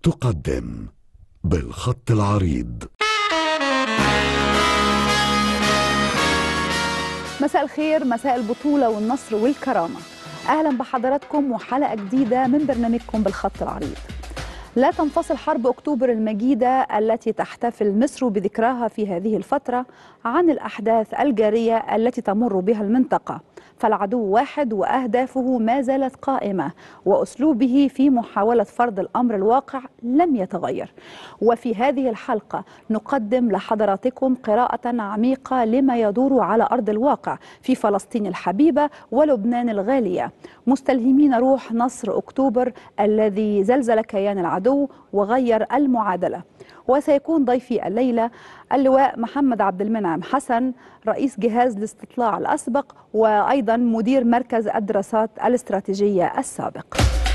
تقدم بالخط العريض مساء الخير مساء البطولة والنصر والكرامة أهلا بحضراتكم وحلقة جديدة من برنامجكم بالخط العريض لا تنفصل حرب أكتوبر المجيدة التي تحتفل مصر بذكراها في هذه الفترة عن الأحداث الجارية التي تمر بها المنطقة فالعدو واحد وأهدافه ما زالت قائمة وأسلوبه في محاولة فرض الأمر الواقع لم يتغير وفي هذه الحلقة نقدم لحضراتكم قراءة عميقة لما يدور على أرض الواقع في فلسطين الحبيبة ولبنان الغالية مستلهمين روح نصر أكتوبر الذي زلزل كيان العدو وغير المعادلة وسيكون ضيفي الليلة اللواء محمد عبد المنعم حسن رئيس جهاز الاستطلاع الأسبق وأيضا مدير مركز الدراسات الاستراتيجية السابق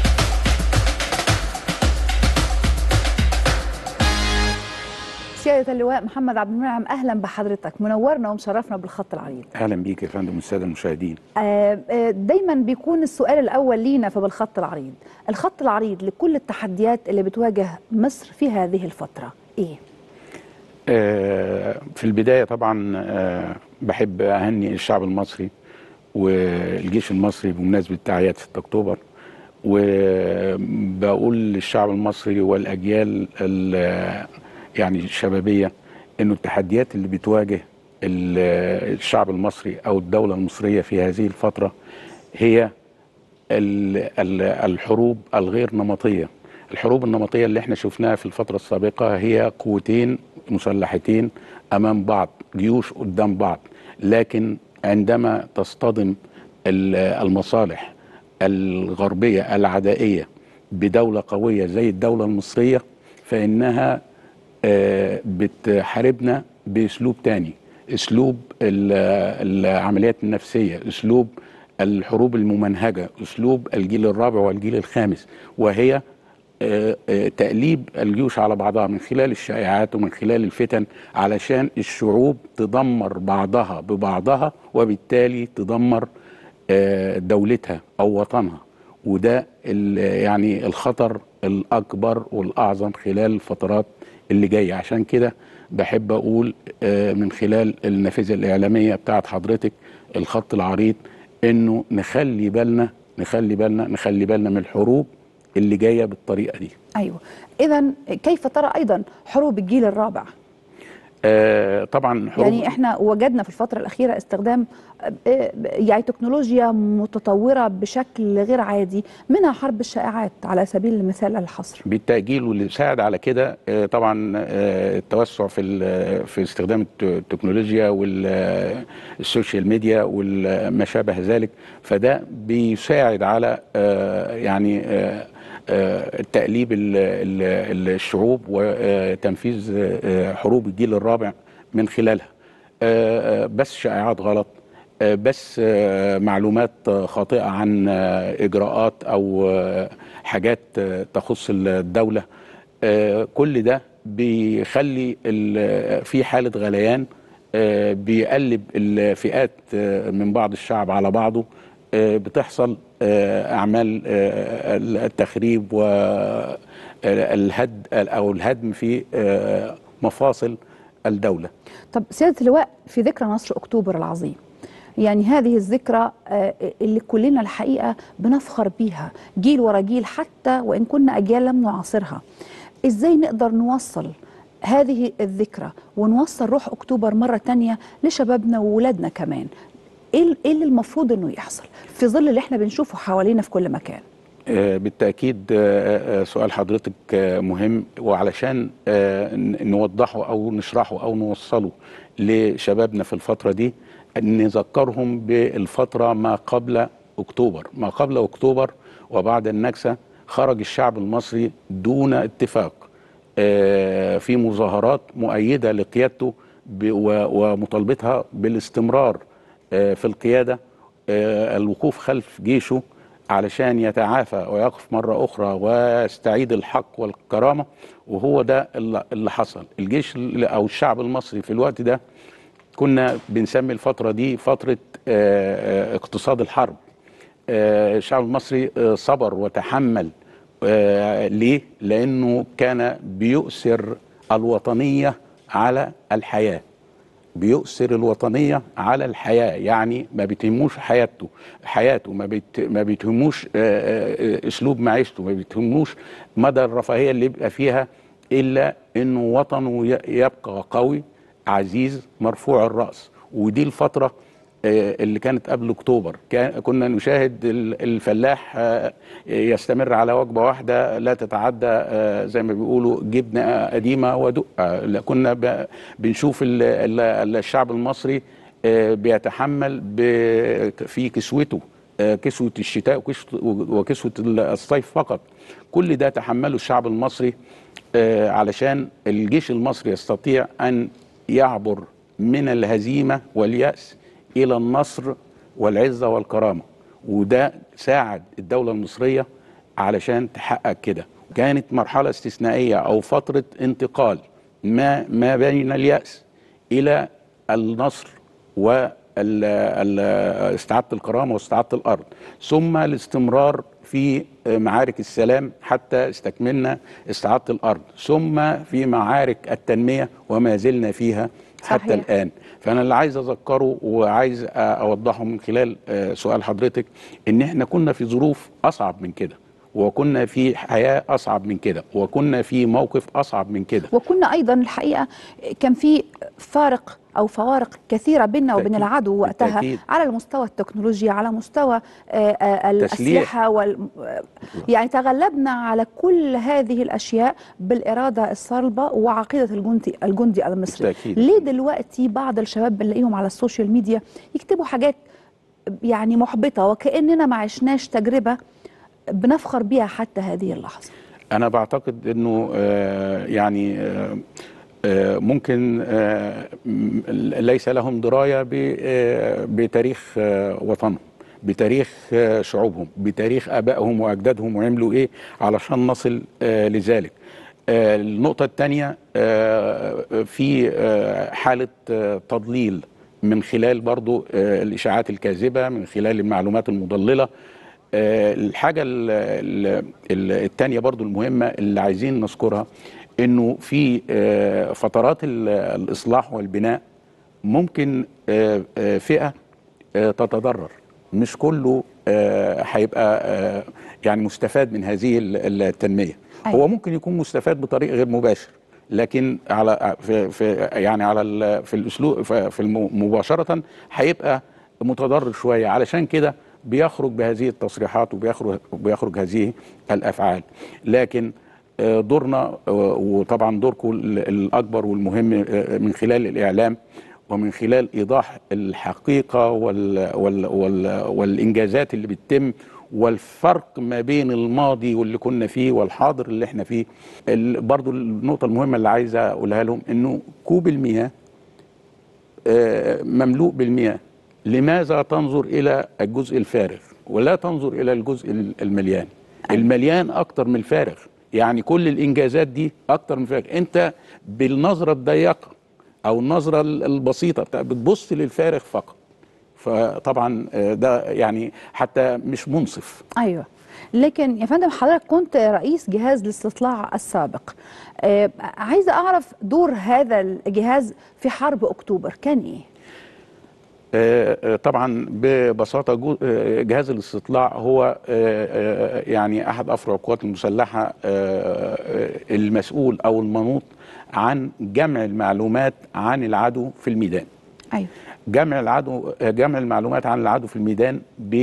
سيادة اللواء محمد عبد المنعم أهلا بحضرتك منورنا ومشرفنا بالخط العريض اهلا بيك يا فندم والساده المشاهدين آه، آه، دايما بيكون السؤال الأول لينا في بالخط العريض الخط العريض لكل التحديات اللي بتواجه مصر في هذه الفترة إيه؟ آه، في البدايه طبعا آه، بحب اهني الشعب المصري والجيش المصري بمناسبه تعياد 6 اكتوبر وبقول للشعب المصري والاجيال ال- يعني الشبابيه انه التحديات اللي بتواجه ال- الشعب المصري او الدوله المصريه في هذه الفتره هي ال- ال- الحروب الغير نمطيه الحروب النمطيه اللي احنا شفناها في الفتره السابقه هي قوتين مسلحتين امام بعض جيوش قدام بعض لكن عندما تصطدم ال- المصالح الغربيه العدائيه بدوله قويه زي الدوله المصريه فانها آه، بتحاربنا باسلوب تاني اسلوب ال- العمليات النفسيه اسلوب الحروب الممنهجه اسلوب الجيل الرابع والجيل الخامس وهي آه، آه، تقليب الجيوش على بعضها من خلال الشائعات ومن خلال الفتن علشان الشعوب تدمر بعضها ببعضها وبالتالي تدمر آه، دولتها او وطنها وده ال- يعني الخطر الاكبر والاعظم خلال الفترات اللي جايه عشان كده بحب اقول آه، من خلال النافذه الاعلاميه بتاعت حضرتك الخط العريض انه نخلي بالنا نخلي بالنا نخلي بالنا من الحروب اللي جايه بالطريقه دي أيوة إذا كيف ترى أيضا حروب الجيل الرابع؟ آه طبعا حروب يعني احنا وجدنا في الفترة الأخيرة استخدام آه، يعني تكنولوجيا متطورة بشكل غير عادي منها حرب الشائعات على سبيل المثال الحصر بالتأجيل واللي ساعد على كده آه، طبعا آه، التوسع في ال- في استخدام الت- التكنولوجيا والسوشيال ميديا وما شابه ذلك فده بيساعد على آه، يعني آه، آه، تأليب ال- ال- الشعوب وتنفيذ آه، حروب الجيل الرابع من خلالها آه، آه، بس شائعات غلط آه، بس آه، معلومات آه، خاطئة عن آه، إجراءات أو آه، حاجات آه، تخص الدولة آه، كل ده بيخلي ال- في حالة غليان آه، بيقلب الفئات آه، من بعض الشعب على بعضه آه، بتحصل آه، أعمال آه، التخريب والهد أو الهدم في آه، مفاصل الدولة طب سيادة اللواء في ذكرى نصر أكتوبر العظيم يعني هذه الذكرى آه، اللي كلنا الحقيقة بنفخر بيها جيل ورا جيل حتى وإن كنا أجيال لم نعاصرها إزاي نقدر نوصل هذه الذكرى ونوصل روح أكتوبر مرة تانية لشبابنا وولادنا كمان إيه ال- إيه اللي المفروض إنه يحصل في ظل اللي إحنا بنشوفه حوالينا في كل مكان آه، بالتأكيد آه، آه، سؤال حضرتك آه، مهم وعلشان آه، ن- نوضحه أو نشرحه أو نوصله لشبابنا في الفترة دي نذكرهم بالفترة ما قبل أكتوبر ما قبل أكتوبر وبعد النكسة خرج الشعب المصري دون اتفاق آه، في مظاهرات مؤيدة لقيادته ب- و- ومطالبتها بالاستمرار آه، في القيادة آه، الوقوف خلف جيشه علشان يتعافى ويقف مرة أخرى ويستعيد الحق والكرامة وهو ده اللي اللي حصل الجيش ال- أو الشعب المصري في الوقت ده كنا بنسمي الفترة دي فترة آه، آه، اقتصاد الحرب آه، الشعب المصري آه، صبر وتحمل آه ليه؟ لأنه كان بيؤثر الوطنية على الحياة بيؤثر الوطنية على الحياة يعني ما بيتهموش حياته حياته ما, بيت ما بيتهموش آه، آه، أسلوب معيشته ما بيتهموش مدى الرفاهية اللي يبقى فيها إلا إنه وطنه ي- يبقى قوي عزيز مرفوع الرأس ودي الفترة آه، اللي كانت قبل اكتوبر كان كنا نشاهد ال- الفلاح آه، يستمر على وجبه واحده لا تتعدى آه، زي ما بيقولوا جبنه قديمه ودقه لا، كنا ب- بنشوف ال- ال- الشعب المصري آه، بيتحمل ب- في كسوته آه، كسوه الشتاء وكسوة- وكسوه الصيف فقط كل ده تحمله الشعب المصري آه، علشان الجيش المصري يستطيع ان يعبر من الهزيمه والياس الى النصر والعزه والكرامه وده ساعد الدوله المصريه علشان تحقق كده كانت مرحله استثنائيه او فتره انتقال ما ما بين الياس الى النصر واستعاده الكرامه واستعاده الارض ثم الاستمرار في معارك السلام حتى استكملنا استعاده الارض ثم في معارك التنميه وما زلنا فيها حتى صحيح. الان فانا اللي عايز اذكره وعايز اوضحه من خلال آه، سؤال حضرتك ان احنا كنا في ظروف اصعب من كده وكنا في حياه اصعب من كده وكنا في موقف اصعب من كده وكنا ايضا الحقيقه كان في فارق او فوارق كثيره بيننا وبين بالتأكيد. العدو وقتها بالتأكيد. على المستوى التكنولوجيا على مستوى آه، آه، تسليح. الاسلحه وال يعني تغلبنا على كل هذه الاشياء بالاراده الصلبه وعقيده الجندي الجندي المصري بالتأكيد. ليه دلوقتي بعض الشباب بنلاقيهم على السوشيال ميديا يكتبوا حاجات يعني محبطه وكاننا ما عشناش تجربه بنفخر بها حتى هذه اللحظه انا بعتقد انه آه، يعني آه، آه، ممكن آه، م- ليس لهم درايه ب- آه، بتاريخ آه، وطنهم بتاريخ آه، شعوبهم بتاريخ ابائهم واجدادهم وعملوا ايه علشان نصل آه، لذلك آه، النقطه الثانيه في آه، حاله آه، تضليل من خلال برضو آه، الاشاعات الكاذبه من خلال المعلومات المضلله آه، الحاجة ال- ال- ال- التانية برضو المهمة اللي عايزين نذكرها انه في آه، فترات ال- الاصلاح والبناء ممكن آه، آه، فئة آه، تتضرر مش كله آه، هيبقى آه، يعني مستفاد من هذه ال- التنمية أيوة. هو ممكن يكون مستفاد بطريق غير مباشر لكن على في, في يعني على ال- في الاسلوب في في الم- مباشره هيبقى متضرر شويه علشان كده بيخرج بهذه التصريحات وبيخرج بيخرج هذه الافعال لكن آه، دورنا آه، وطبعا دوركم ال- الاكبر والمهم آه، من خلال الاعلام ومن خلال ايضاح الحقيقه وال وال وال والانجازات اللي بتتم والفرق ما بين الماضي واللي كنا فيه والحاضر اللي احنا فيه ال- برضو النقطه المهمه اللي عايز اقولها لهم انه كوب المياه آه، مملوء بالمياه لماذا تنظر الى الجزء الفارغ ولا تنظر الى الجزء ال- المليان المليان اكتر من الفارغ يعني كل الانجازات دي اكتر من الفارغ انت بالنظره الضيقه او النظره ال- البسيطه بتاع- بتبص للفارغ فقط فطبعا آه، ده يعني حتى مش منصف ايوه لكن يا فندم حضرتك كنت رئيس جهاز الاستطلاع السابق آه عايزه اعرف دور هذا الجهاز في حرب اكتوبر كان ايه آه، آه، طبعا ببساطه جو- آه، جهاز الاستطلاع هو آه، آه، يعني احد افرع القوات المسلحه آه، آه، المسؤول او المنوط عن جمع المعلومات عن العدو في الميدان ايوه جمع العدو جمع المعلومات عن العدو في الميدان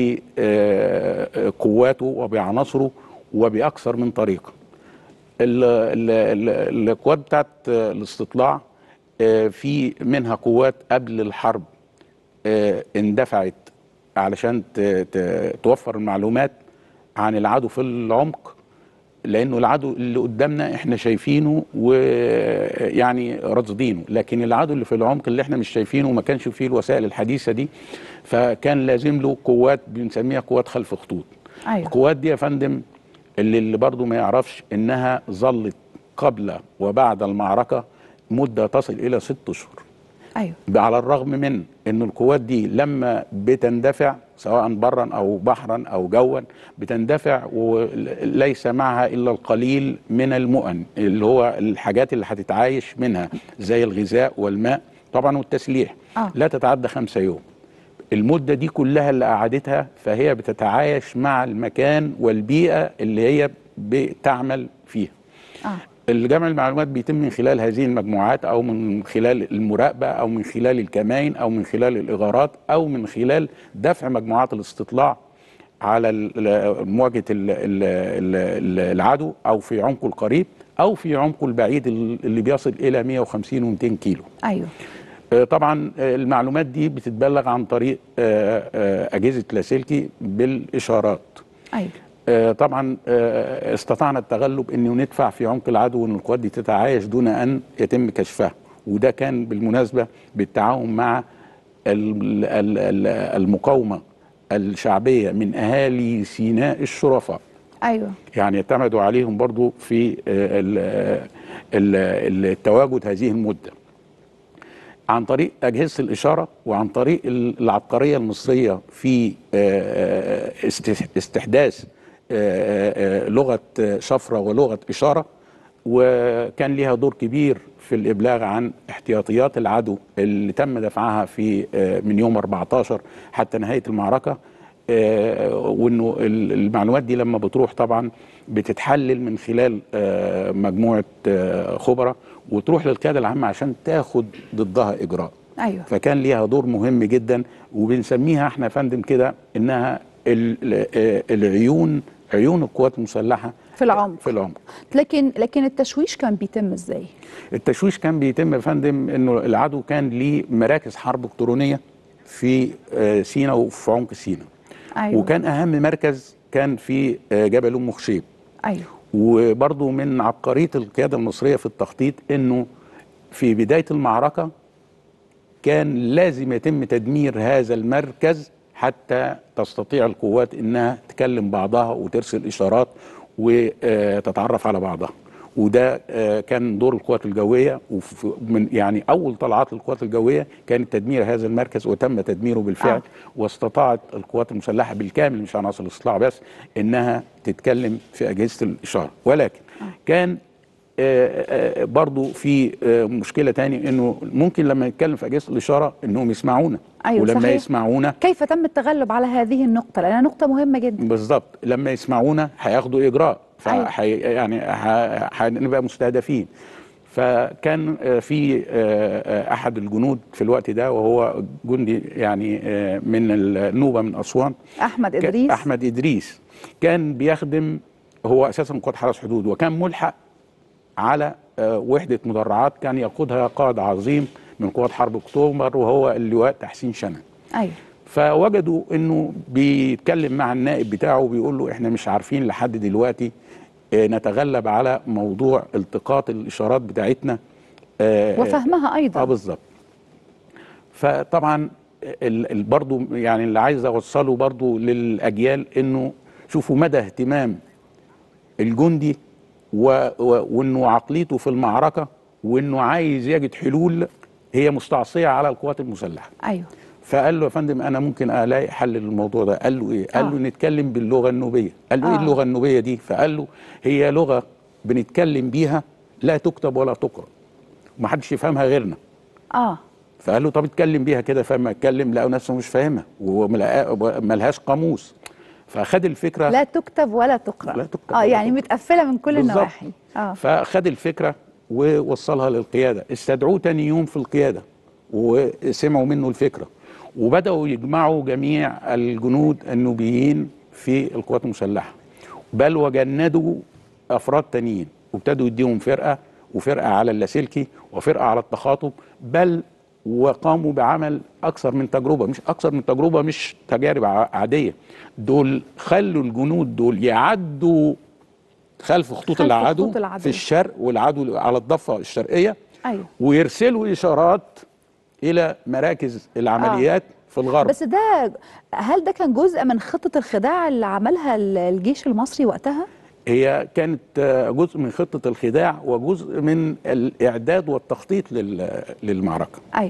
بقواته وبعناصره وباكثر من طريقه ال- ال- ال- القوات بتاعت الاستطلاع آه، في منها قوات قبل الحرب آه، اندفعت علشان ت- ت- توفر المعلومات عن العدو في العمق لانه العدو اللي قدامنا احنا شايفينه ويعني راصدينه لكن العدو اللي في العمق اللي احنا مش شايفينه وما كانش فيه الوسائل الحديثه دي فكان لازم له قوات بنسميها قوات خلف خطوط ايوه القوات دي يا فندم اللي, اللي برضه ما يعرفش انها ظلت قبل وبعد المعركه مده تصل الى ست اشهر ايوه على الرغم من ان القوات دي لما بتندفع سواء برا او بحرا او جوا بتندفع وليس معها الا القليل من المؤن اللي هو الحاجات اللي هتتعايش منها زي الغذاء والماء طبعا والتسليح آه. لا تتعدى خمسة يوم المدة دي كلها اللي قعدتها فهي بتتعايش مع المكان والبيئة اللي هي بتعمل فيها اه الجمع المعلومات بيتم من خلال هذه المجموعات او من خلال المراقبه او من خلال الكمائن او من خلال الاغارات او من خلال دفع مجموعات الاستطلاع على ال- مواجهه ال- ال- ال- العدو او في عمقه القريب او في عمقه البعيد اللي بيصل الى 150 و200 كيلو. ايوه آه، طبعا آه، المعلومات دي بتتبلغ عن طريق آه، آه، اجهزه لاسلكي بالاشارات. ايوه آه، طبعا آه، استطعنا التغلب انه ندفع في عمق العدو وان القوات دي تتعايش دون ان يتم كشفها وده كان بالمناسبه بالتعاون مع ال- ال- ال- المقاومه الشعبيه من اهالي سيناء الشرفاء ايوه يعني اعتمدوا عليهم برضو في آه، ال- ال- التواجد هذه المده عن طريق اجهزه الاشاره وعن طريق ال- العبقريه المصريه في آه، است- استحداث آه، آه، لغه شفره ولغه اشاره وكان ليها دور كبير في الابلاغ عن احتياطيات العدو اللي تم دفعها في آه، من يوم 14 حتى نهايه المعركه آه، وانه ال- المعلومات دي لما بتروح طبعا بتتحلل من خلال آه، مجموعه آه، خبراء وتروح للقياده العامه عشان تاخد ضدها اجراء ايوه فكان ليها دور مهم جدا وبنسميها احنا يا فندم كده انها ال- ال- آه، العيون عيون القوات المسلحه في العمق في العمق لكن لكن التشويش كان بيتم ازاي؟ التشويش كان بيتم يا فندم انه العدو كان ليه مراكز حرب الكترونيه في آه، سينا وفي عمق سينا ايوه وكان اهم مركز كان في آه، جبل ام خشيب ايوه وبرضه من عبقريه القياده المصريه في التخطيط انه في بدايه المعركه كان لازم يتم تدمير هذا المركز حتى تستطيع القوات انها تكلم بعضها وترسل اشارات وتتعرف على بعضها وده آه، كان دور القوات الجويه وف- من يعني اول طلعات القوات الجويه كانت تدمير هذا المركز وتم تدميره بالفعل آه. آه. واستطاعت القوات المسلحه بالكامل مش عناصر الاستطلاع بس انها تتكلم في اجهزه الاشاره ولكن كان آه، آه، برضو في آه، مشكله تاني انه ممكن لما نتكلم في اجهزه الاشاره انهم يسمعونا أيوة، ولما صحيح. يسمعونا كيف تم التغلب على هذه النقطة؟ لأنها نقطة مهمة جدا بالظبط لما يسمعونا هياخدوا اجراء أيوة. فحي يعني ه- هنبقى مستهدفين فكان آه، في آه، آه، احد الجنود في الوقت ده وهو جندي يعني آه، من النوبه من اسوان أحمد كان- إدريس احمد ادريس كان بيخدم هو اساسا قائد حرس حدود وكان ملحق على آه، وحده مدرعات كان يقودها قائد عظيم من قوات حرب اكتوبر وهو اللواء تحسين شنن أيوه فوجدوا انه بيتكلم مع النائب بتاعه وبيقول له احنا مش عارفين لحد دلوقتي آه، نتغلب على موضوع التقاط الاشارات بتاعتنا آه، وفهمها اه أيضا بالظبط فطبعا ال- ال- برضو يعني اللي عايز اوصله برضو للاجيال انه شوفوا مدى اهتمام الجندي و- و- وانه عقليته في المعركه وانه عايز يجد حلول هي مستعصيه على القوات المسلحه أيوه فقال له يا فندم انا ممكن الاقي حل للموضوع ده قال له ايه قال آه. له نتكلم باللغه النوبيه قال له آه. ايه اللغه النوبيه دي فقال له هي لغه بنتكلم بيها لا تكتب ولا تقرا ومحدش يفهمها غيرنا آه فقال له طب اتكلم بيها كده فما اتكلم لقوا نفسه مش فاهمها وملهاش قاموس فخد الفكره لا تكتب ولا تقرأ لا تكتب آه ولا يعني تقرأ. متقفلة من كل بالظبط. النواحي آه فخد الفكره ووصلها للقياده استدعوه تاني يوم في القياده وسمعوا منه الفكره وبداوا يجمعوا جميع الجنود النوبيين في القوات المسلحه بل وجندوا افراد تانيين وابتدوا يديهم فرقه وفرقه على اللاسلكي وفرقه على التخاطب بل وقاموا بعمل اكثر من تجربه مش اكثر من تجربه مش تجارب ع- عاديه دول خلوا الجنود دول يعدوا خلف خطوط خلف العدو, خطوط العدو. في الشرق والعدو على الضفه الشرقيه أيوه ويرسلوا اشارات الى مراكز العمليات في الغرب بس ده هل ده كان جزء من خطة الخداع اللي عملها ال- الجيش المصري وقتها؟ هي كانت آه، جزء من خطه الخداع وجزء من الاعداد والتخطيط لل- للمعركه أيوه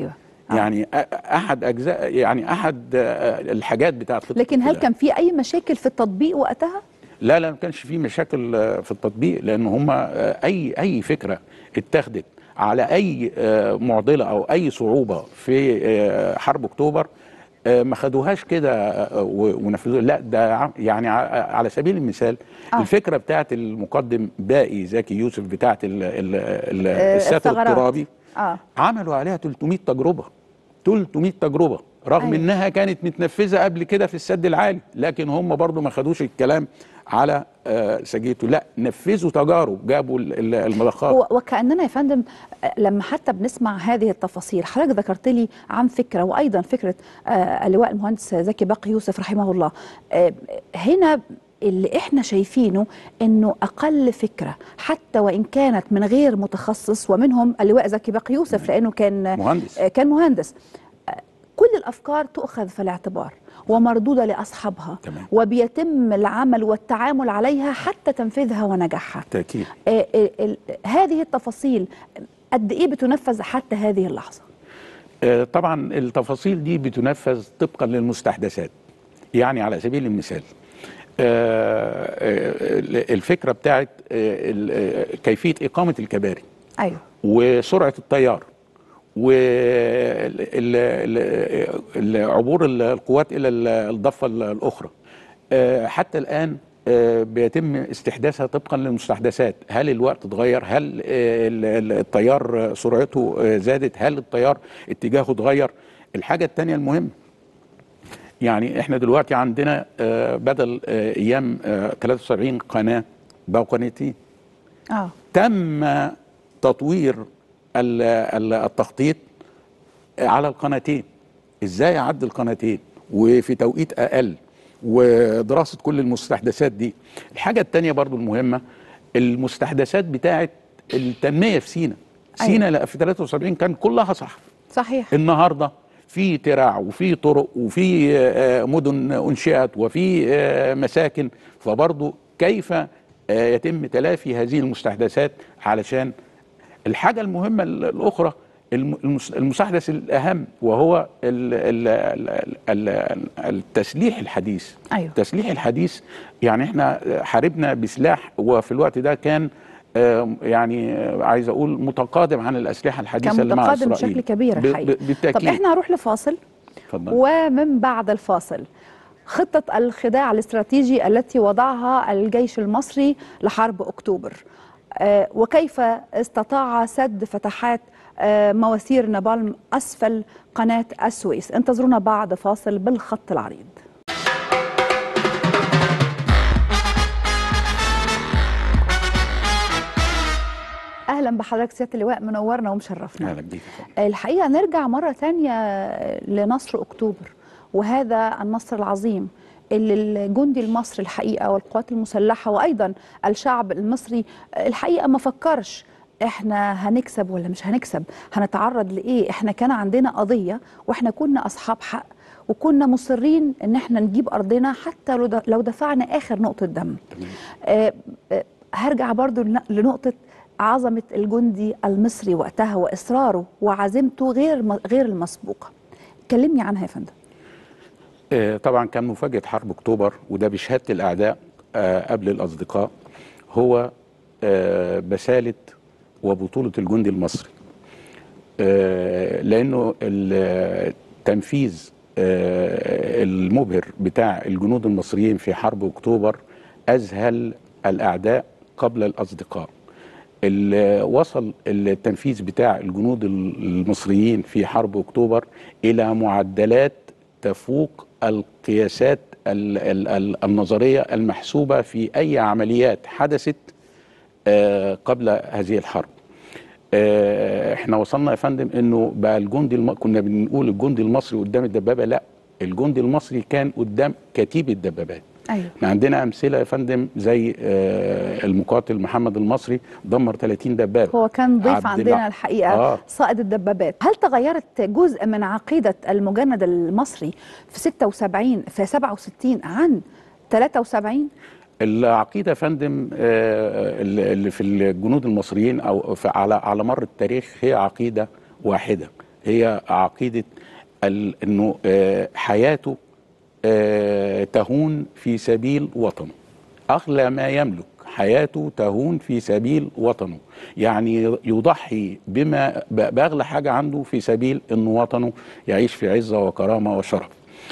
يعني أ- احد اجزاء يعني احد آه، الحاجات بتاعت خطة لكن هل الائتلاف. كان في اي مشاكل في التطبيق وقتها لا لا ما كانش في مشاكل آه، في التطبيق لان هم اي اي فكره اتخذت على اي آه، معضله او اي صعوبه في آه، حرب اكتوبر آه، ما خدوهاش كده آه، و- ونفذوها لا ده ع- يعني ع- على سبيل المثال آه. الفكره بتاعت المقدم باقي زكي يوسف بتاعت ال- ال- ال- آه، الساتر الثغرات. الترابي اه عملوا عليها 300 تجربه 300 تجربه رغم أيوة. أيوة. انها كانت متنفذه قبل كده في السد العالي لكن هم برضو ما خدوش الكلام على آه، سجيته لا نفذوا تجارب جابوا ال- ال- الملخات و- وكأننا يا فندم آه، لما حتى بنسمع هذه التفاصيل حضرتك ذكرت لي عن فكرة وأيضا فكرة آه، اللواء المهندس زكي باقي يوسف رحمه الله آه، هنا اللي احنا شايفينه انه اقل فكره حتى وان كانت من غير متخصص ومنهم اللواء زكي باقي يوسف لانه كان مهندس. آه، كان مهندس آه، كل الافكار تؤخذ في الاعتبار ومردوده لاصحابها تمام. وبيتم العمل والتعامل عليها حتى تنفيذها ونجاحها تاكيد آه، آه، ال- هذه التفاصيل قد ايه بتنفذ حتى هذه اللحظه آه، طبعا التفاصيل دي بتنفذ طبقا للمستحدثات يعني على سبيل المثال آه، آه، الفكره بتاعت آه، ال- آه، كيفيه اقامه الكباري ايوه وسرعه التيار وعبور القوات الى ال- الضفه ال- الاخرى آه، حتى الان آه، بيتم استحداثها طبقا للمستحدثات هل الوقت اتغير هل آه، ال- ال- التيار سرعته آه، زادت هل التيار اتجاهه اتغير الحاجه الثانيه المهمه يعني احنا دلوقتي عندنا آه، بدل آه، ايام آه، 73 قناه بقوا قناتين اه تم تطوير ال- ال- التخطيط على القناتين ازاي اعدي القناتين وفي توقيت اقل ودراسه كل المستحدثات دي الحاجه الثانيه برضو المهمه المستحدثات بتاعه التنميه في سينا أيوة. سينا لا، في 73 كان كلها صح صحيح النهارده في تراع وفي طرق وفي آه، مدن انشئت وفي آه، مساكن فبرضه كيف آه، يتم تلافي هذه المستحدثات علشان الحاجه المهمه ال- الاخرى الم- المس- المستحدث الاهم وهو ال ال ال ال التسليح الحديث أيوة. التسليح الحديث يعني احنا حاربنا بسلاح وفي الوقت ده كان آه، يعني آه، عايز اقول متقادم عن الاسلحه الحديثه كان اللي مع متقادم اسرائيل بشكل كبير ب- الحقيقه ب- بالتاكيد طب احنا هنروح لفاصل اتفضل ومن بعد الفاصل خطة الخداع الاستراتيجي التي وضعها الجيش المصري لحرب أكتوبر آه، وكيف استطاع سد فتحات آه، مواسير نابالم أسفل قناة السويس انتظرونا بعد فاصل بالخط العريض أهلا بحضرتك سيادة اللواء منورنا ومشرفنا اهلا بيك يا فندم. الحقيقة نرجع مرة تانية لنصر أكتوبر وهذا النصر العظيم اللي الجندي المصري الحقيقة والقوات المسلحة وأيضا الشعب المصري الحقيقة ما فكرش احنا هنكسب ولا مش هنكسب هنتعرض لإيه احنا كان عندنا قضية واحنا كنا أصحاب حق وكنا مصرين ان احنا نجيب ارضنا حتى لو د- لو دفعنا اخر نقطه دم آه، آه، هرجع برضو لن- لنقطه عظمه الجندي المصري وقتها واصراره وعزيمته غير م- غير المسبوقه كلمني عنها يا فندم آه، طبعا كان مفاجاه حرب اكتوبر وده بشهاده الاعداء آه، قبل الاصدقاء هو آه، بساله وبطوله الجندي المصري آه، لانه التنفيذ آه، المبهر بتاع الجنود المصريين في حرب اكتوبر اذهل الاعداء قبل الاصدقاء ال- وصل التنفيذ بتاع الجنود المصريين في حرب اكتوبر الى معدلات تفوق القياسات ال- ال- ال- النظريه المحسوبه في اي عمليات حدثت آه، قبل هذه الحرب آه، احنا وصلنا يا فندم انه بقى الجندي الم... كنا بنقول الجندي المصري قدام الدبابه لا الجندي المصري كان قدام كتيب الدبابات ايوه احنا عندنا امثله يا فندم زي آه، المقاتل محمد المصري دمر 30 دبابه هو كان ضيف عبد عندنا الع- الحقيقه آه. صائد الدبابات هل تغيرت جزء من عقيده المجند المصري في 76 في 67 عن 73 العقيده يا فندم آه، اللي في الجنود المصريين او في على على مر التاريخ هي عقيده واحده هي عقيده ال- انه آه، حياته آه، تهون في سبيل وطنه اغلى ما يملك حياته تهون في سبيل وطنه يعني يضحي بما ب- باغلى حاجه عنده في سبيل ان وطنه يعيش في عزه وكرامه وشرف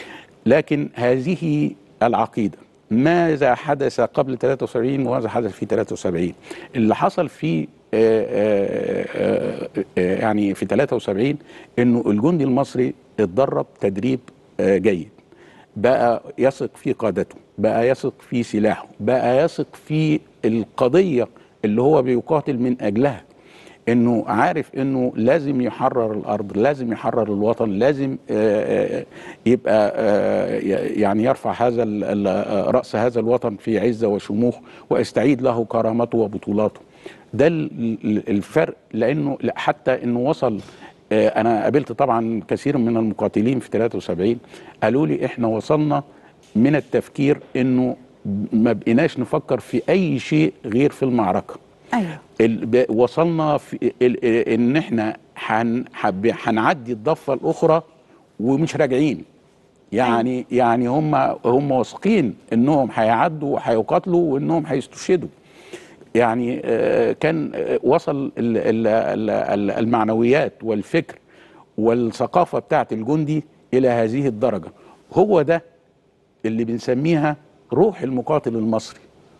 لكن هذه العقيده ماذا حدث قبل 73 وماذا حدث في 73 اللي حصل في آه، آه، آه، آه، يعني في 73 انه الجندي المصري اتدرب تدريب آه، جيد بقى يثق في قادته بقى يثق في سلاحه بقى يثق في القضية اللي هو بيقاتل من أجلها انه عارف انه لازم يحرر الارض لازم يحرر الوطن لازم آه، آه، يبقى آه، ي- يعني يرفع هذا ال- ال- آه، راس هذا الوطن في عزه وشموخ ويستعيد له كرامته وبطولاته ده ال- ال- الفرق لانه لا، حتى انه وصل آه، انا قابلت طبعا كثير من المقاتلين في 73 قالوا لي احنا وصلنا من التفكير انه ما بقيناش نفكر في اي شيء غير في المعركه ايوه ال- ب- وصلنا في ال- ال- ان احنا هن- حب- هنعدي الضفه الاخرى ومش راجعين يعني يعني هم هم واثقين انهم هيعدوا وهيقاتلوا وانهم هيستشهدوا يعني آه، كان آه، وصل ال- ال- ال- ال- المعنويات والفكر والثقافه بتاعت الجندي الى هذه الدرجه هو ده اللي بنسميها روح المقاتل المصري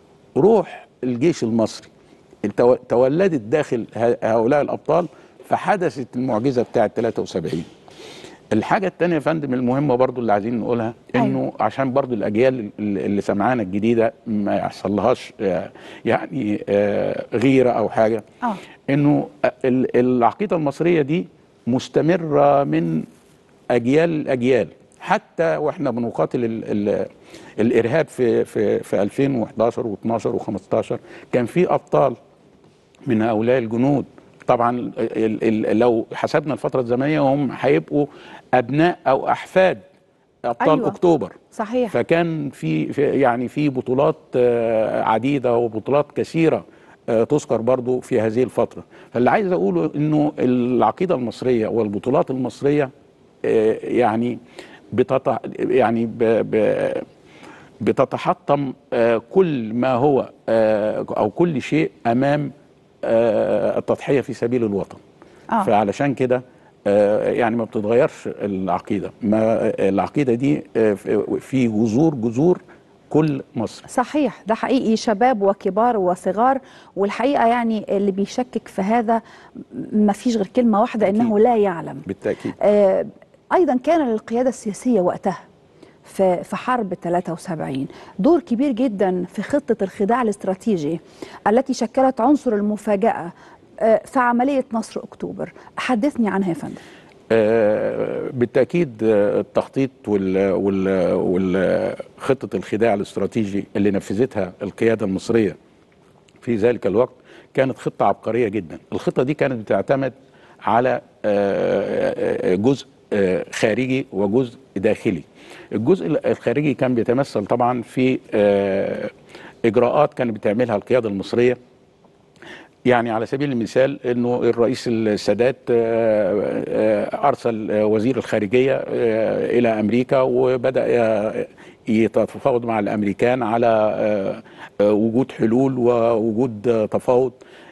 روح الجيش المصري التو- تولدت داخل ه- هؤلاء الابطال فحدثت المعجزه بتاعه 73 الحاجه الثانيه يا فندم المهمه برضو اللي عايزين نقولها انه أيوة. عشان برضو الاجيال اللي اللي سمعانا الجديده ما يحصلهاش آه، يعني آه، غيره او حاجه اه انه ال- العقيده المصريه دي مستمره من اجيال لاجيال حتى واحنا بنقاتل ال ال الارهاب في في في 2011 و12 و15 كان في ابطال من هؤلاء الجنود طبعا ال ال لو حسبنا الفتره الزمنيه هم هيبقوا ابناء او احفاد ابطال أيوة. أيوة. اكتوبر صحيح فكان في, في يعني في بطولات آه، عديده وبطولات كثيره آه، تذكر برضو في هذه الفتره فاللي عايز اقوله انه العقيده المصريه والبطولات المصريه آه، يعني بتط... يعني ب... ب... بتتحطم آه، كل ما هو آه، او كل شيء امام آه، التضحيه في سبيل الوطن آه. فعلشان كده آه، يعني ما بتتغيرش العقيده ما العقيده دي آه، في- في جذور جذور كل مصر صحيح ده حقيقي شباب وكبار وصغار والحقيقه يعني اللي بيشكك في هذا ما فيش غير كلمه واحده انه لا يعلم بالتاكيد آه، ايضا كان للقياده السياسيه وقتها في في حرب 73 دور كبير جدا في خطه الخداع الاستراتيجي التي شكلت عنصر المفاجاه آه، في عمليه نصر اكتوبر حدثني عنها يا فندم آه، بالتاكيد آه، التخطيط وال وال والخطه الخداع الاستراتيجي اللي نفذتها القياده المصريه في ذلك الوقت كانت خطه عبقريه جدا الخطه دي كانت بتعتمد على آه، آه، جزء آه، خارجي وجزء داخلي الجزء الخارجي كان بيتمثل طبعا في آه، اجراءات كانت بتعملها القياده المصريه يعني على سبيل المثال انه الرئيس السادات آه، آه، ارسل آه، وزير الخارجيه آه، الى امريكا وبدا ي- يتفاوض مع الامريكان على آه، آه، وجود حلول ووجود آه، تفاوض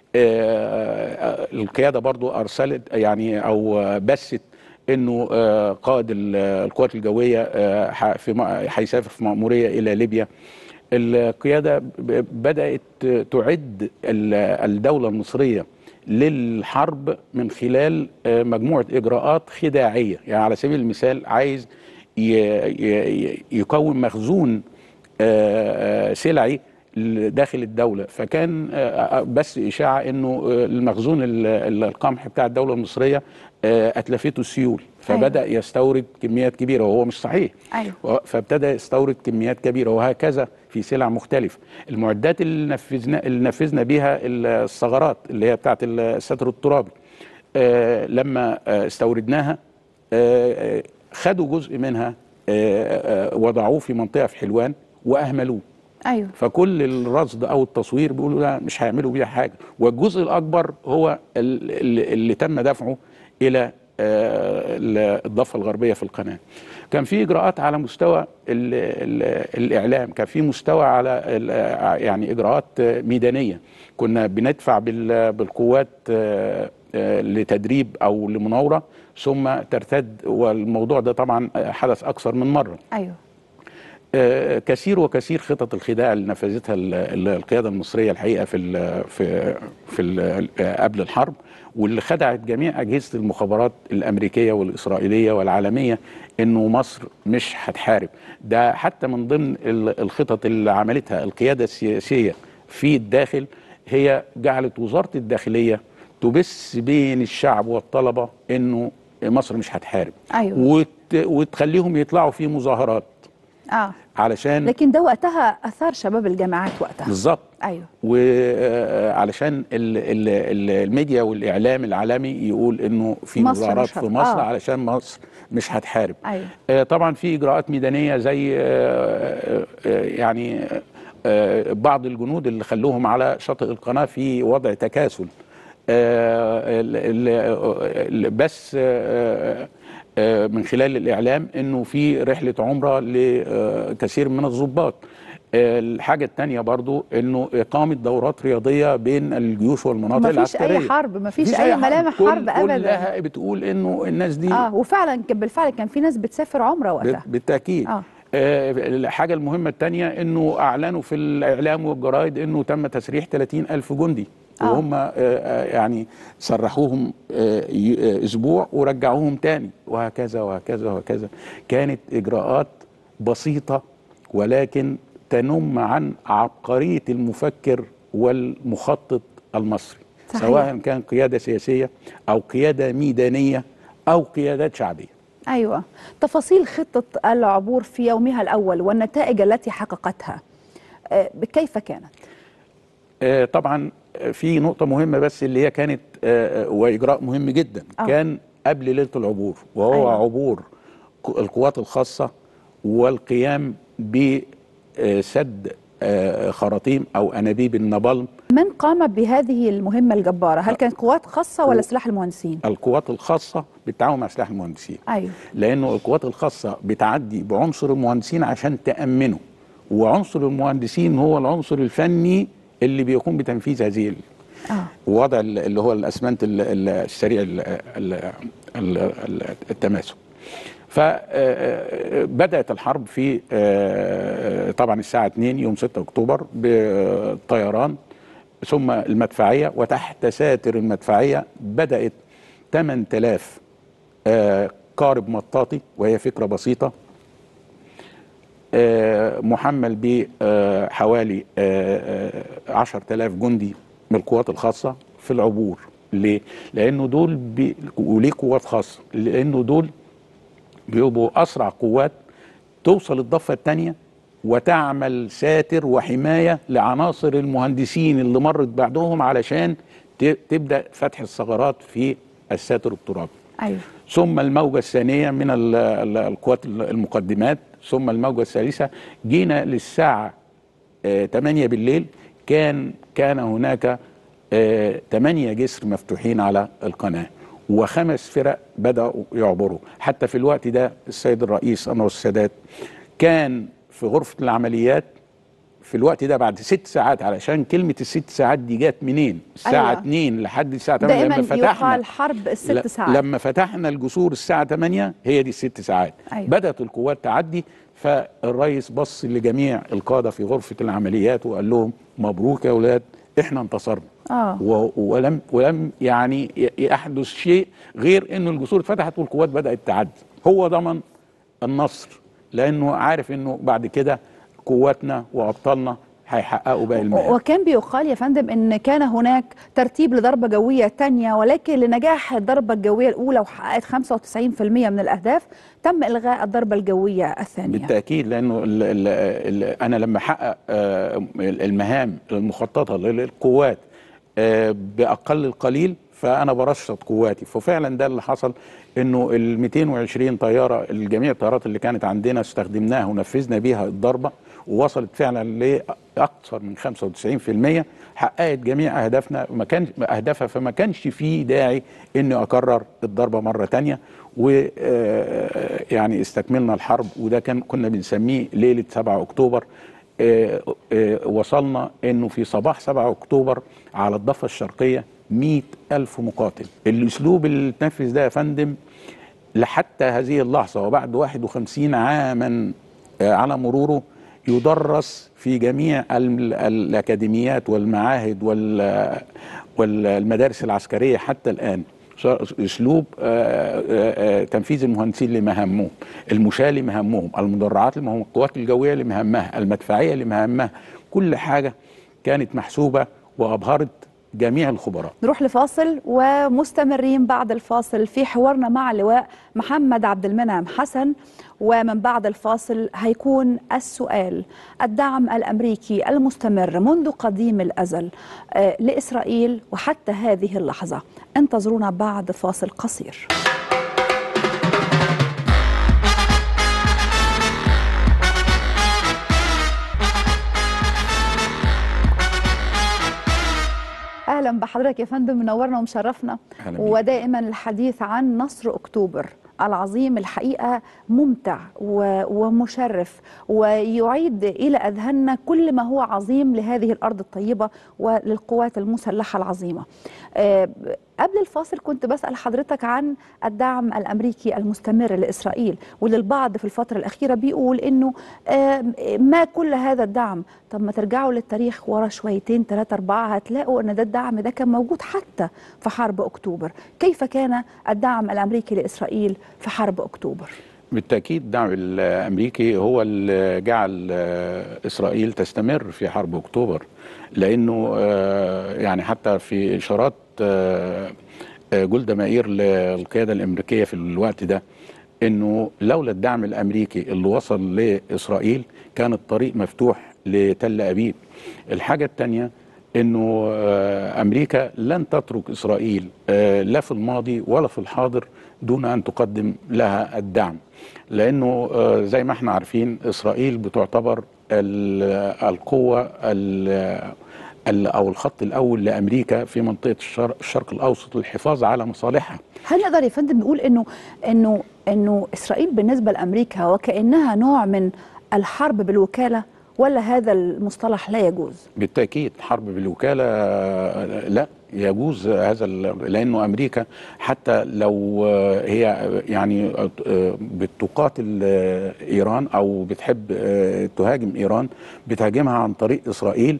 آه، آه، القياده برضو ارسلت يعني او آه، بثت انه آه، قائد ال- القوات الجويه آه، ح- في م- هيسافر في مأموريه الى ليبيا القيادة ب- بدأت تعد ال- الدولة المصرية للحرب من خلال آه، مجموعة إجراءات خداعية يعني على سبيل المثال عايز ي- ي- يكون مخزون آه، آه، سلعي داخل الدولة فكان آه، بس إشاعة أنه آه، المخزون ال- ال- القمح بتاع الدولة المصرية آه، أتلفته السيول فبدأ يستورد كميات كبيرة وهو مش صحيح ايوه و- فابتدى يستورد كميات كبيره وهكذا في سلع مختلفه المعدات اللي نفذنا اللي نفذنا بيها الثغرات اللي هي بتاعه الستر الترابي آه لما آه استوردناها آه آه، خدوا جزء منها آه آه وضعوه في منطقه في حلوان واهملوه ايوه فكل الرصد او التصوير بيقولوا لا مش هيعملوا بيها حاجه والجزء الاكبر هو ال- ال- اللي تم دفعه الى آه، ال- الضفه الغربيه في القناه كان في اجراءات على مستوى ال ال الاعلام كان في مستوى على ال- يعني اجراءات آه، ميدانيه كنا بندفع بال- بالقوات آه، آه، لتدريب او لمناوره ثم ترتد والموضوع ده طبعا حدث اكثر من مره ايوه آه، كثير وكثير خطط الخداع اللي نفذتها ال- ال- القياده المصريه الحقيقه في ال في في ال قبل الحرب واللي خدعت جميع اجهزه المخابرات الامريكيه والاسرائيليه والعالميه انه مصر مش هتحارب ده حتى من ضمن ال- الخطط اللي عملتها القياده السياسيه في الداخل هي جعلت وزاره الداخليه تبث بين الشعب والطلبه انه مصر مش هتحارب أيوة. وت وتخليهم يطلعوا في مظاهرات اه علشان لكن ده وقتها اثار شباب الجامعات وقتها بالظبط ايوه وعلشان الميديا والاعلام العالمي يقول انه في مصر مظاهرات مش في هت- مصر آه. علشان مصر مش هتحارب ايوه آه، طبعا في اجراءات ميدانيه زي آه، آه، يعني آه، بعض الجنود اللي خلوهم على شاطئ القناه في وضع تكاسل آه، ال- ال- ال- بس آه، آه، من خلال الاعلام انه في رحله عمره لكثير من الضباط آه، الحاجه الثانيه برضو انه اقامه دورات رياضيه بين الجيوش والمناطق ما فيش العسكريه اي حرب ما فيش مفيش اي ملامح كل- حرب ابدا كلها بتقول انه الناس دي اه وفعلا كان- بالفعل كان في ناس بتسافر عمره وقتها بال- بالتاكيد آه. آه. الحاجة المهمة الثانية انه اعلنوا في الاعلام والجرايد انه تم تسريح 30 الف جندي آه. وهم آه، آه، يعني سرحوهم آه، ي- آه، اسبوع ورجعوهم تاني وهكذا وهكذا وهكذا كانت اجراءات بسيطة ولكن تنم عن عبقرية المفكر والمخطط المصري صحيح. سواء كان قيادة سياسية او قيادة ميدانية او قيادات شعبية ايوه تفاصيل خطه العبور في يومها الاول والنتائج التي حققتها آه، كيف كانت آه، طبعا في نقطة مهمة بس اللي هي كانت آه، وإجراء مهم جدا آه. كان قبل ليلة العبور وهو أيوة. أيوة. عبور ك- القوات الخاصة والقيام بسد آه، خراطيم أو أنابيب النابالم من قام بهذه المهمه الجباره هل كانت قوات خاصه ولا سلاح المهندسين القوات الخاصة بالتعاون مع سلاح المهندسين ايوه لانه القوات الخاصه بتعدي بعنصر المهندسين عشان تامنه وعنصر المهندسين هو العنصر الفني اللي بيقوم بتنفيذ هذه ال- اه وضع ال- اللي هو الاسمنت ال- ال- السريع ال- ال- ال- ال- التماسك فبدات الحرب في آه، طبعا الساعه 2 يوم 6 اكتوبر بالطيران ثم المدفعيه وتحت ساتر المدفعيه بدات 8000 آه، قارب مطاطي وهي فكره بسيطه آه، محمل بحوالي 10000 جندي من القوات الخاصه في العبور ليه؟ لانه دول بي... وليه قوات خاصه؟ لانه دول بيبقوا اسرع قوات توصل الضفه الثانيه وتعمل ساتر وحمايه لعناصر المهندسين اللي مرت بعدهم علشان ت- تبدا فتح الثغرات في الساتر الترابي. ايوه ثم الموجة الثانية من ال- ال- القوات المقدمات ثم الموجة الثالثة جينا للساعة آه، 8 بالليل كان كان هناك آه، 8 جسر مفتوحين على القناة وخمس فرق بدأوا يعبروا حتى في الوقت ده السيد الرئيس أنور السادات كان في غرفة العمليات في الوقت ده بعد ست ساعات علشان كلمة الست ساعات دي جت منين الساعة أيوة. أيوة. 2 لحد الساعة 8 دائما لما فتحنا يقال حرب الست ل- ساعات لما فتحنا الجسور الساعة 8 هي دي الست ساعات أيوة. بدأت القوات تعدي فالرئيس بص لجميع القادة في غرفة العمليات وقال لهم مبروك يا أولاد احنا انتصرنا اه و- ولم ولم يعني ي- يحدث شيء غير انه الجسور اتفتحت والقوات بدأت تعدي هو ضمن النصر لانه عارف انه بعد كده قواتنا وابطالنا هيحققوا باقي المهام وكان بيقال يا فندم ان كان هناك ترتيب لضربه جويه تانية ولكن لنجاح الضربه الجويه الاولى وحققت 95% من الاهداف تم الغاء الضربه الجويه الثانيه بالتاكيد لانه ال ال ال انا لما احقق آه، المهام المخططه للقوات آه، باقل القليل فانا برشط قواتي ففعلا ده اللي حصل انه ال 220 طياره الجميع الطيارات اللي كانت عندنا استخدمناها ونفذنا بيها الضربه ووصلت فعلا لاكثر من 95% حققت جميع اهدافنا ما كان اهدافها فما كانش فيه داعي اني اكرر الضربه مره تانية ويعني استكملنا الحرب وده كان كنا بنسميه ليله 7 اكتوبر آه، آه، وصلنا انه في صباح 7 اكتوبر على الضفه الشرقيه 100 ألف مقاتل الأسلوب اللي اتنفذ ده يا فندم لحتى هذه اللحظة وبعد 51 عاما آه، على مروره يدرس في جميع ال- الأكاديميات والمعاهد وال- والمدارس العسكرية حتى الآن اسلوب آه، آه، آه، تنفيذ المهندسين لمهامهم المشاة لمهامهم المدرعات لمهامهم القوات الجويه لمهامها المدفعيه لمهامها كل حاجه كانت محسوبه وابهرت جميع الخبراء نروح لفاصل ومستمرين بعد الفاصل في حوارنا مع اللواء محمد عبد المنعم حسن ومن بعد الفاصل هيكون السؤال الدعم الامريكي المستمر منذ قديم الازل آه، لاسرائيل وحتى هذه اللحظه انتظرونا بعد فاصل قصير اهلا بحضرتك يا فندم منورنا ومشرفنا أهلا بيك. ودائما الحديث عن نصر اكتوبر العظيم الحقيقه ممتع و- ومشرف ويعيد الى اذهاننا كل ما هو عظيم لهذه الارض الطيبه وللقوات المسلحه العظيمه. آه، قبل الفاصل كنت بسال حضرتك عن الدعم الامريكي المستمر لاسرائيل وللبعض في الفتره الاخيره بيقول انه آه، ما كل هذا الدعم طب ما ترجعوا للتاريخ ورا شويتين ثلاثة أربعة هتلاقوا أن ده الدعم ده كان موجود حتى في حرب أكتوبر كيف كان الدعم الأمريكي لإسرائيل في حرب أكتوبر بالتاكيد الدعم الامريكي هو اللي جعل آه، اسرائيل تستمر في حرب اكتوبر لانه آه، يعني حتى في اشارات آه، آه، جولدا مائير للقياده الامريكيه في الوقت ده انه لولا الدعم الامريكي اللي وصل لاسرائيل كان الطريق مفتوح لتل ابيب الحاجه الثانيه انه آه، امريكا لن تترك اسرائيل آه، لا في الماضي ولا في الحاضر دون ان تقدم لها الدعم لانه آه، زي ما احنا عارفين اسرائيل بتعتبر ال- القوه ال- ال- او الخط الاول لامريكا في منطقه الشرق, الشرق الاوسط للحفاظ على مصالحها هل نقدر يا فندم نقول انه انه انه اسرائيل بالنسبه لامريكا وكانها نوع من الحرب بالوكاله ولا هذا المصطلح لا يجوز؟ بالتاكيد حرب بالوكاله آه، لا يجوز هذا ال- لانه امريكا حتى لو آه، هي يعني آه، بتقاتل آه، ايران او بتحب آه، تهاجم ايران بتهاجمها عن طريق اسرائيل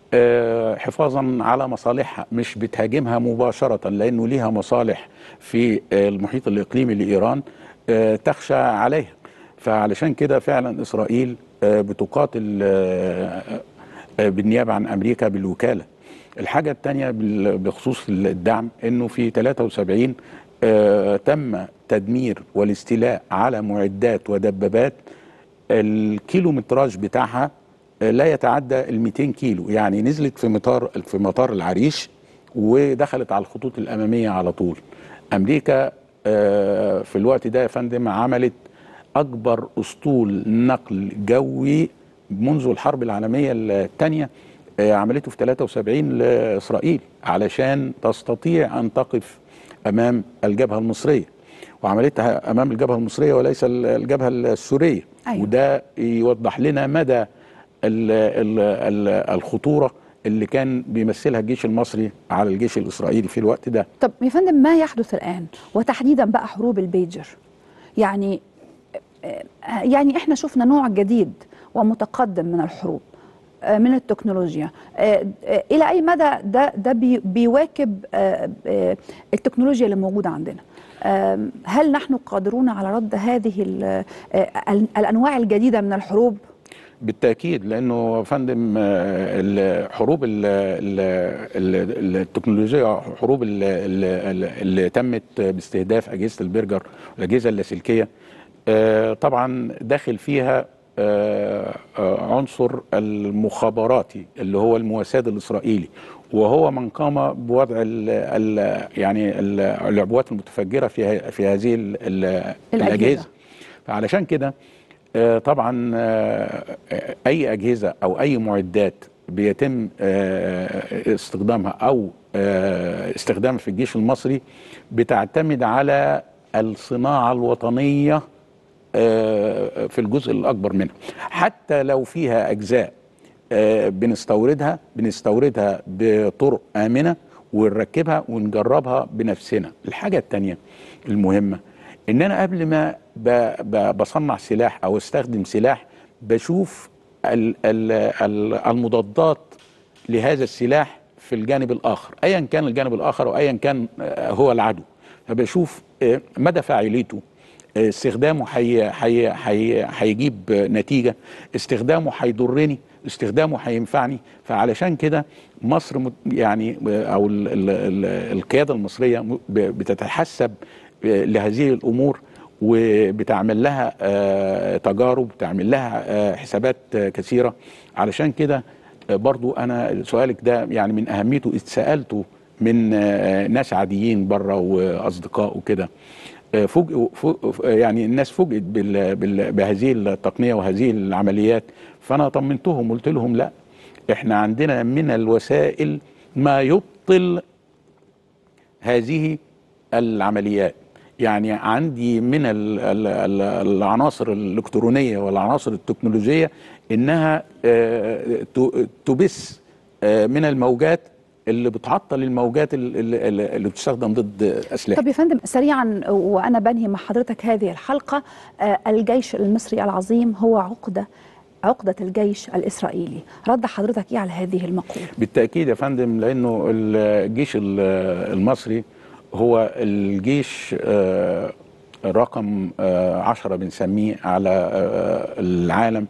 آه، حفاظا على مصالحها مش بتهاجمها مباشره لانه ليها مصالح في آه، المحيط الاقليمي لايران آه، تخشى عليها فعلشان كده فعلا اسرائيل آه، بتقاتل آه، آه، بالنيابه عن امريكا بالوكاله. الحاجه الثانيه بخصوص الدعم انه في 73 آه، تم تدمير والاستيلاء على معدات ودبابات الكيلومتراج بتاعها آه، لا يتعدى ال 200 كيلو يعني نزلت في مطار في مطار العريش ودخلت على الخطوط الاماميه على طول. امريكا آه، في الوقت ده يا فندم عملت اكبر اسطول نقل جوي منذ الحرب العالميه الثانيه عملته في 73 لاسرائيل علشان تستطيع ان تقف امام الجبهه المصريه وعملتها امام الجبهه المصريه وليس ال- الجبهه السوريه أيوة. وده يوضح لنا مدى ال ال ال الخطوره اللي كان بيمثلها الجيش المصري على الجيش الاسرائيلي في الوقت ده طب يا فندم ما يحدث الآن وتحديدا بقى حروب البيجر يعني يعني احنا شفنا نوع جديد ومتقدم من الحروب آه، من التكنولوجيا آه، آه، الى اي مدى ده ده بي- بيواكب آه، آه، التكنولوجيا اللي موجوده عندنا آم، هل نحن قادرون على رد هذه ال- آه، ال- الانواع الجديده من الحروب بالتاكيد لانه يا فندم آه، الحروب ال- ال- ال- التكنولوجيا حروب ال- ال- اللي تمت باستهداف اجهزه البرجر والاجهزه اللاسلكيه آه، طبعا داخل فيها آه، آه، عنصر المخابراتي اللي هو المواساة الاسرائيلي وهو من قام بوضع ال ال يعني ال- العبوات المتفجره في ه- في هذه ال- ال- الأجهزة. الاجهزه فعلشان كده آه، طبعا آه، آه، اي اجهزه او اي معدات بيتم آه، استخدامها او آه، استخدامها في الجيش المصري بتعتمد على الصناعه الوطنيه آه، في الجزء الاكبر منها حتى لو فيها اجزاء آه، بنستوردها بنستوردها بطرق امنه ونركبها ونجربها بنفسنا الحاجه الثانيه المهمه ان انا قبل ما ب- ب- بصنع سلاح او استخدم سلاح بشوف ال- ال- ال- المضادات لهذا السلاح في الجانب الاخر ايا كان الجانب الاخر او ايا كان آه، هو العدو فبشوف آه، مدى فاعليته آه، استخدامه حي حي حي هيجيب نتيجه استخدامه هيضرني استخدامه هينفعني فعلشان كده مصر مت- يعني آه، او ال ال ال القياده المصريه م- ب- بتتحسب آه، لهذه الامور وبتعمل لها آه، تجارب بتعمل لها آه، حسابات آه، كثيره علشان كده آه، برضو انا سؤالك ده يعني من اهميته اتسالته من آه، ناس عاديين بره واصدقاء وكده آه، فوجئوا فوج يعني الناس فوجئت بال- بال- بهذه التقنيه وهذه العمليات فانا طمنتهم قلت لهم لا احنا عندنا من الوسائل ما يبطل هذه العمليات يعني عندي من ال- ال- ال- العناصر الإلكترونية والعناصر التكنولوجية إنها آه، ت- تبث آه، من الموجات اللي بتعطل الموجات ال- ال- ال- اللي بتستخدم ضد أسلحة طب يا فندم سريعا وانا بنهي مع حضرتك هذه الحلقه آه، الجيش المصري العظيم هو عقده عقده الجيش الاسرائيلي رد حضرتك ايه على هذه المقوله بالتأكيد يا فندم لأنه الجيش ال- المصري هو الجيش آه، رقم آه، عشرة بنسميه على آه، العالم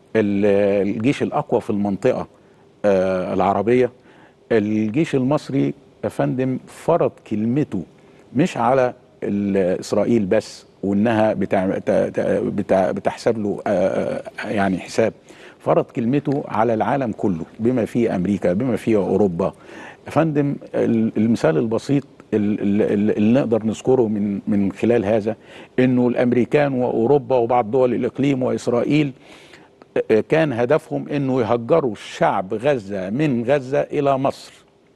ال- الجيش الأقوى في المنطقة آه، العربية الجيش المصري يا فندم فرض كلمته مش على ال- إسرائيل بس وإنها بتع... ت- ت- بتع... بتحسب له آه، آه، يعني حساب فرض كلمته على العالم كله بما فيه أمريكا بما فيه أوروبا يا فندم ال- المثال البسيط ال- ال- ال- اللي نقدر نذكره من من خلال هذا انه الامريكان واوروبا وبعض دول الاقليم واسرائيل آه، كان هدفهم انه يهجروا شعب غزه من غزه الى مصر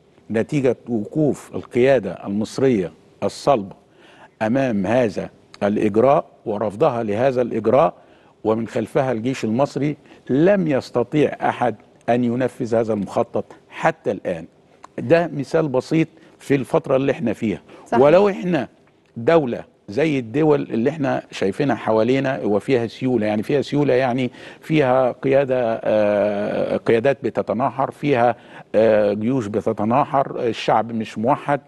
نتيجه وقوف القياده المصريه الصلبه امام هذا الاجراء ورفضها لهذا الاجراء ومن خلفها الجيش المصري لم يستطيع احد ان ينفذ هذا المخطط حتى الان ده مثال بسيط في الفتره اللي احنا فيها صحيح. ولو احنا دوله زي الدول اللي احنا شايفينها حوالينا وفيها سيوله يعني فيها سيوله يعني فيها قياده آه، قيادات بتتناحر فيها آه، جيوش بتتناحر الشعب مش موحد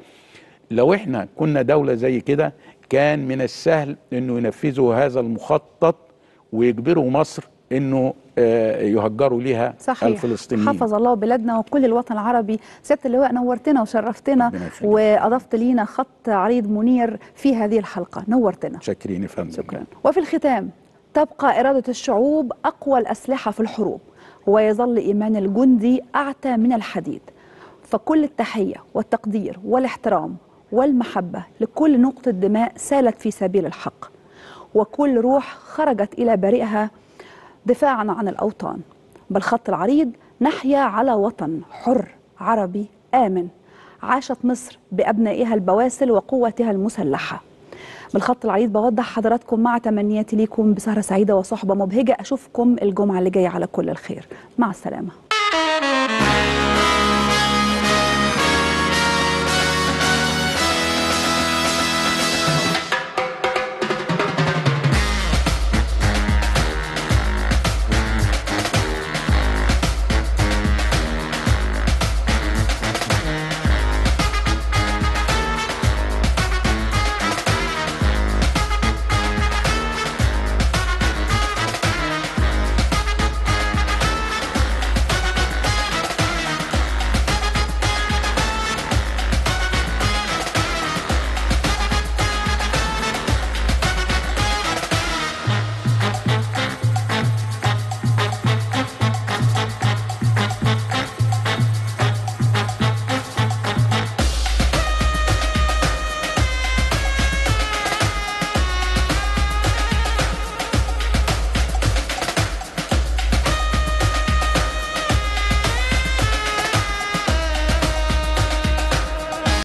لو احنا كنا دولة زي كده كان من السهل انه ينفذوا هذا المخطط ويجبروا مصر انه آه، يهجروا ليها صحيح الفلسطينيين حفظ الله بلادنا وكل الوطن العربي سياده اللواء نورتنا وشرفتنا ربنا يخليك. واضفت لينا خط عريض منير في هذه الحلقه نورتنا شاكرين يا فندم شكرا وفي الختام تبقى إرادة الشعوب أقوى الأسلحة في الحروب ويظل إيمان الجندي أعتى من الحديد فكل التحية والتقدير والاحترام والمحبة لكل نقطة دماء سالت في سبيل الحق وكل روح خرجت إلى بريئها دفاعا عن الأوطان بالخط العريض نحيا على وطن حر عربي آمن عاشت مصر بأبنائها البواسل وقوتها المسلحة بالخط العريض بوضح حضراتكم مع تمنياتي ليكم بسهرة سعيدة وصحبة مبهجة أشوفكم الجمعة اللي جاية على كل الخير مع السلامة